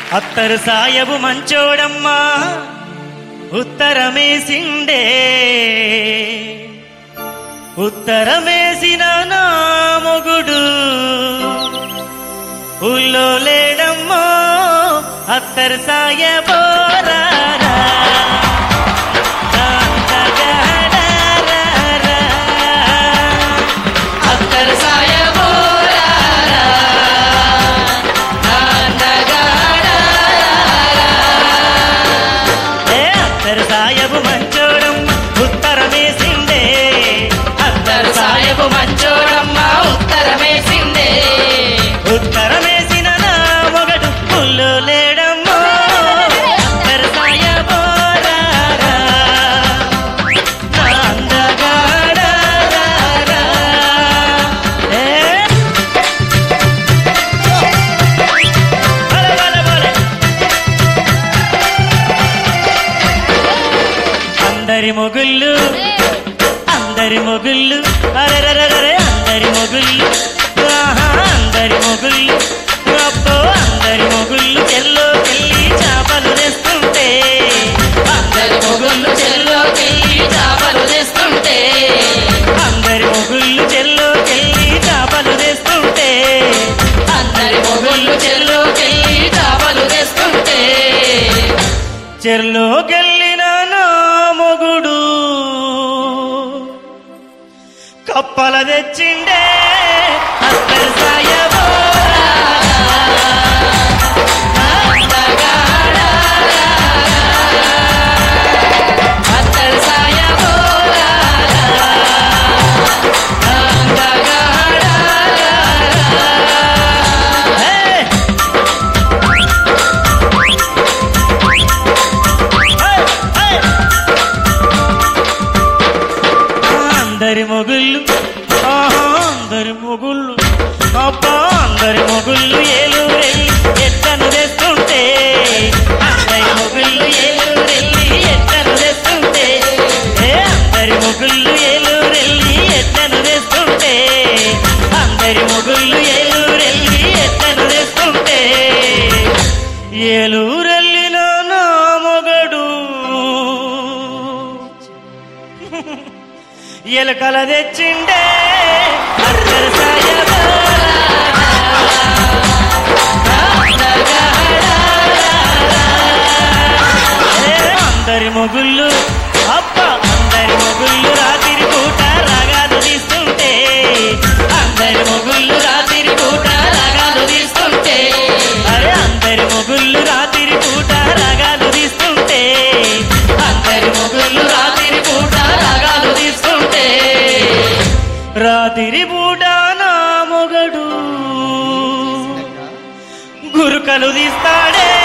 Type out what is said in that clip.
అత్తరు సాయబు మంచోడమ్మా ఉత్తరమేసిండే ఉత్తరమేసిన నా మొగుడు ఊళ్ళో లేడమ్మో అత్తరు సాయబోరారా అత్తరు సాయబోరారా ఏ అత్తరు సాయబు మంచోడమ్మ ఉత్తరమేసిండే అత్తరు సాయబు మంచోడమ్మ ఉత్తరమేసిందే ఉత్తరమేసిన నా మొగడు పుల్లు లేడమ్మో అత్తరు సాయబోరారా నా అందగాడారారా. ఏ బలే, బలే, బలే. అందరి మొగుళ్ళు అందరి మొగుళ్ళు అరెరరెరరే అందరి మొగుళ్ళు ఆహా అందరి మొగుళ్ళు అబ్బో అందరి మొగుళ్ళు చెల్లో పెళ్ళి చేపలు తెస్తుంటే అందరి మొగుళ్ళు చెల్లోకెళ్ళి చాపలు తెస్తుంటే అందరి మొగుళ్ళు చెల్లో పెళ్ళి చేపలు తెస్తుంటే అందరి మొగుళ్ళు చెల్లోకెళ్ళి చాపలు తెస్తుంటే చెర్లోకెళ్ళిన నా మొగుడు కప్పల తెచ్చిండే అత్తరు సాయబోరా అత్తరు సాయబోరారా హే! హే! హే! అందరి మొగుళ్ళు ఆహా అందరి మొగుళ్ళు అబ్బా అందరి మొగుళ్ళు ఏలూరెళ్ళి ఎట్టను తెస్తుంటే అందరి మొగుళ్ళు ఏలూరెళ్ళి ఎట్టను తెస్తుంటే ఏ అందరి మొగుళ్ళు ఏలూరెళ్ళి ఎట్టను తెస్తుంటే అందరి మొగుళ్ళు ఏలూరెళ్ళి ఎట్టను తెస్తుంటే ఏలూరెళ్ళిన నా మొగడు ఎలకల తెచ్చిండే అత్తరు అందరి మొగుళ్ళు అప్ప అందరి మొగుళ్ళు రాత్రి పూట రాగాలు తీస్తుంటే అందరి మొగుళ్ళు రాత్రి పూట రాగాలు తీస్తుంటే అరే అందరి మొగుళ్ళు రాత్రి పూట రాగాలు తీస్తుంటే అందరి మొగుళ్ళు రాత్రి పూట రాగాలు తీస్తుంటే రాత్రి పూట నా మొగడు గురుకలు తీస్తాడే